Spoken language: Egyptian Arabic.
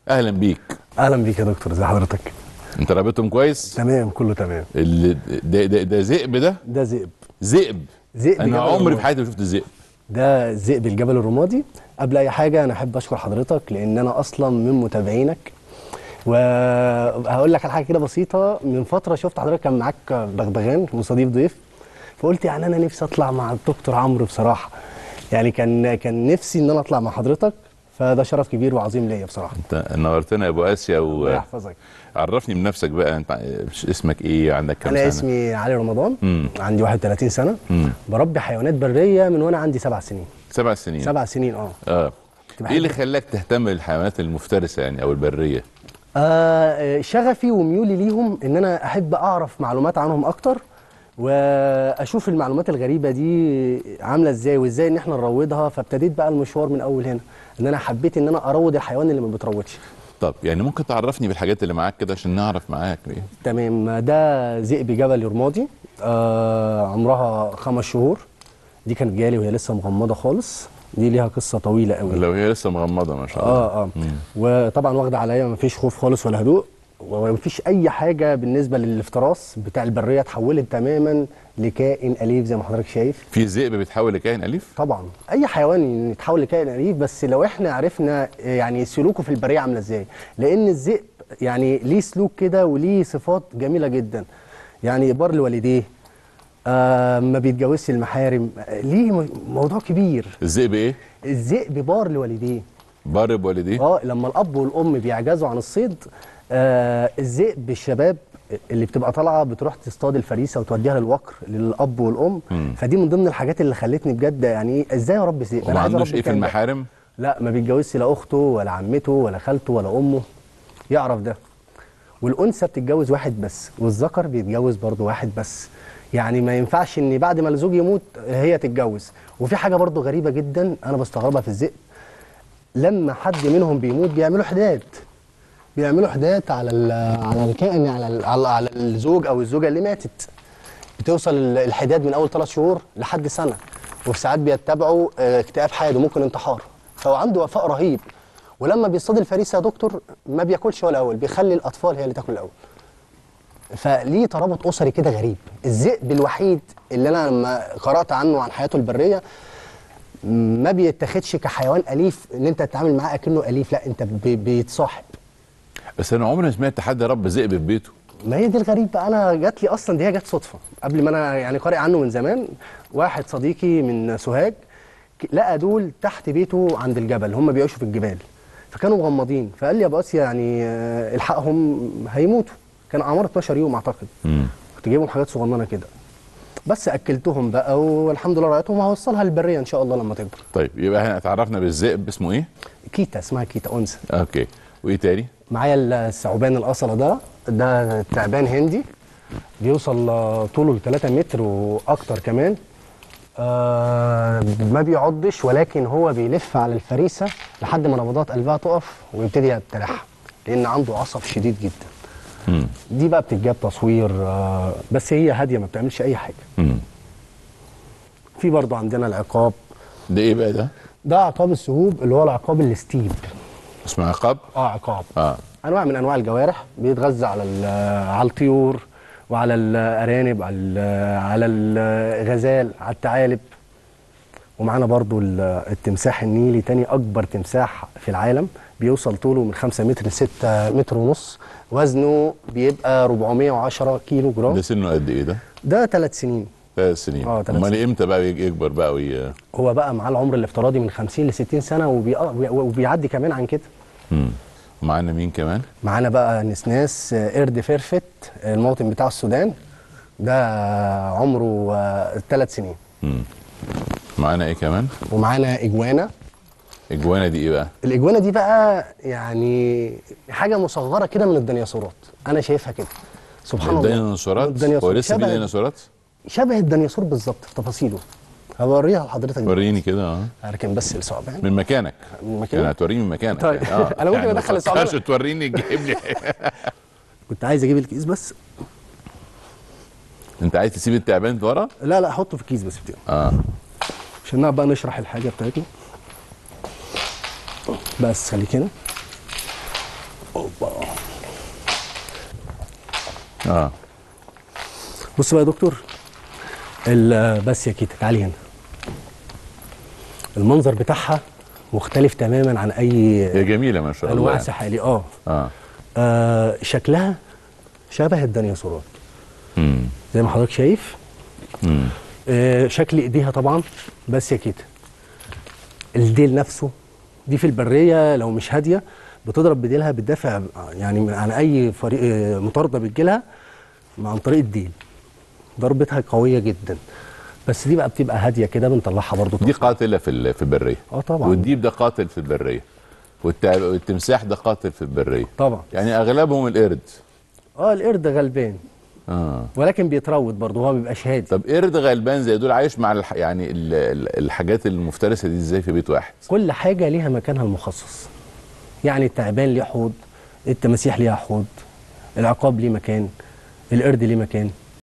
اهلا بيك اهلا بيك يا دكتور ازي حضرتك انت رابطهم كويس تمام كله تمام اللي ده ده, ده ذئب ده ده ذئب ذئب ذئب انا جبل عمري الرمادي. في حياتي ما شفت ذئب ده ذئب الجبل الرمادي قبل اي حاجه انا احب اشكر حضرتك لان انا اصلا من متابعينك وهقول لك على حاجه كده بسيطه من فتره شفت حضرتك كان معاك بغبغان مستضيف ضيف فقلت يعني انا نفسي اطلع مع الدكتور عمرو بصراحه يعني كان كان نفسي ان انا اطلع مع حضرتك فده شرف كبير وعظيم ليا بصراحه انت نورتنا يا ابو اسيا الله يحفظك وعرفني من نفسك بقى انت اسمك ايه عندك كام انا سنه اسمي علي رمضان مم. عندي 31 سنه مم. بربي حيوانات بريه من وانا عندي سبع سنين سبع سنين سبع سنين اه اه كنت ايه اللي بحب- خلاك تهتم بالحيوانات المفترسه يعني او البريه آه شغفي وميولي ليهم ان انا احب اعرف معلومات عنهم اكتر واشوف المعلومات الغريبه دي عامله ازاي وازاي ان احنا نروضها فابتديت بقى المشوار من اول هنا ان انا حبيت ان انا اروض الحيوان اللي ما بيتروضش طب يعني ممكن تعرفني بالحاجات اللي معاك كده عشان نعرف معاك ايه تمام ده ذئب جبل رمادي آه عمرها خمس شهور دي كانت جالي وهي لسه مغمضه خالص دي ليها قصه طويله قوي لو هي لسه مغمضه ما شاء الله اه اه وطبعا واخده عليا مفيش خوف خالص ولا هدوء ومفيش اي حاجه بالنسبه للافتراس بتاع البريه اتحولت تماما لكائن اليف زي ما حضرتك شايف في ذئب بيتحول لكائن اليف طبعا اي حيوان يتحول لكائن اليف بس لو احنا عرفنا يعني سلوكه في البريه عامله ازاي لان الذئب يعني ليه سلوك كده وليه صفات جميله جدا يعني بار لوالديه آه ما بيتجوزش المحارم آه، ليه م- موضوع كبير الذئب ايه الذئب بار لوالديه بار بوالديه اه لما الاب والام بيعجزوا عن الصيد آه الذئب الشباب اللي بتبقى طالعه بتروح تصطاد الفريسه وتوديها للوقر للاب والام مم. فدي من ضمن الحاجات اللي خلتني بجد يعني ايه ازاي اربي ذئب وما عايز عندوش أربي ايه في الكلب ده. المحارم لا ما بيتجوزش لا اخته ولا عمته ولا خالته ولا امه يعرف ده والانثى بتتجوز واحد بس والذكر بيتجوز برضه واحد بس يعني ما ينفعش ان بعد ما الزوج يموت هي تتجوز وفي حاجه برضه غريبه جدا انا بستغربها في الذئب لما حد منهم بيموت بيعملوا حداد بيعملوا حداد على ال- على الكائن على ال- على على الزوج او الزوجه اللي ماتت بتوصل ال- الحداد من اول ثلاث شهور لحد سنه وفي ساعات بيتبعوا آه، اكتئاب حاد وممكن انتحار فهو عنده وفاء رهيب ولما بيصطاد الفريسه يا دكتور ما بياكلش هو الاول بيخلي الاطفال هي اللي تاكل الاول فليه ترابط اسري كده غريب الذئب الوحيد اللي انا لما قرات عنه عن حياته البريه ما بيتاخدش كحيوان اليف ان انت تتعامل معاه اكنه اليف لا انت بي- بيتصاحب بس انا عمري ما سمعت حد رب ذئب في بيته ما هي دي الغريب بقى انا جات لي اصلا دي هي جت صدفه قبل ما انا يعني قارئ عنه من زمان واحد صديقي من سوهاج ك- لقى دول تحت بيته عند الجبل هم بيعيشوا في الجبال فكانوا مغمضين فقال لي يا ابو اسيا يعني آه، الحقهم هيموتوا كان اعمار 12 يوم اعتقد امم كنت جايبهم حاجات صغننه كده بس اكلتهم بقى والحمد لله رأيتهم وهوصلها للبريه ان شاء الله لما تكبر طيب يبقى احنا اتعرفنا بالذئب اسمه ايه كيتا اسمها كيتا انثى اوكي وايه تاني معايا الثعبان الاصله ده ده تعبان هندي بيوصل آه، طوله ل 3 متر واكتر كمان آه ما بيعضش ولكن هو بيلف على الفريسه لحد ما نبضات قلبها تقف ويبتدي يبتلعها لان عنده عصب شديد جدا امم دي بقى بتتجاب تصوير آه بس هي هاديه ما بتعملش اي حاجه امم في برضه عندنا العقاب ده ايه بقى ده ده عقاب السهوب اللي هو العقاب الستيب اسمه عقاب اه عقاب اه انواع من انواع الجوارح بيتغذى على ال- على الطيور وعلى الارانب على ال- على الغزال على الثعالب ومعانا برضو ال- التمساح النيلي تاني اكبر تمساح في العالم بيوصل طوله من 5 متر ل 6 متر ونص وزنه بيبقى 410 كيلو جرام ده سنه قد ايه ده ده ثلاث سنين ثلاث سنين اه، ثلاث امال امتى بقى يج- يكبر بقى وي... هو بقى معاه العمر الافتراضي من 50 ل 60 سنه وبي... وبيعدي كمان عن كده امم ومعانا مين كمان معانا بقى نسناس آه، قرد فرفت آه، الموطن بتاع السودان ده آه، عمره ثلاث سنين امم معانا ايه كمان ومعانا اجوانا اجوانا دي ايه بقى الاجوانا دي بقى يعني حاجه مصغره كده من الديناصورات انا شايفها كده سبحان الله الديناصورات الديناصور. هو لسه في شبه- ديناصورات شبه الديناصور بالظبط في تفاصيله هوريها لحضرتك دلوقتي. وريني كده اه هركن بس الثعبان من مكانك من مكاني؟ يعني هتوريني من مكانك طيب. يعني. اه أنا ممكن يعني ما أدخل الثعبان. تفكرش توريني تجيب لي كنت عايز اجيب الكيس بس انت عايز تسيب التعبان ورا لا لا احطه في الكيس بس بتاعي اه عشان نعرف بقى نشرح الحاجه بتاعتنا بس خليك هنا اه بص بقى يا دكتور ال- بس يا كيتا تعالي هنا المنظر بتاعها مختلف تماما عن اي هي جميله ما شاء الله انواع يعني. سحالي اه اه آه، شكلها شبه الديناصورات امم زي ما حضرتك شايف امم آه، شكل ايديها طبعا بس يا كيتا الديل نفسه دي في البريه لو مش هاديه بتضرب بديلها بتدافع يعني من- عن اي فريق آه، مطارده بتجيلها عن طريق الديل ضربتها قويه جدا بس دي بقى بتبقى هاديه كده بنطلعها برضو دي قاتله في ال- في البريه اه طبعا والديب ده قاتل في البريه والتع- والتمساح ده قاتل في البريه طبعا يعني اغلبهم القرد اه القرد غلبان اه ولكن بيتروض برضه هو ما بيبقاش هادي طب قرد غلبان زي دول عايش مع الح... يعني ال... ال- الحاجات المفترسه دي ازاي في بيت واحد كل حاجه ليها مكانها المخصص يعني التعبان ليه حوض التماسيح ليها حوض العقاب ليه مكان القرد ليه مكان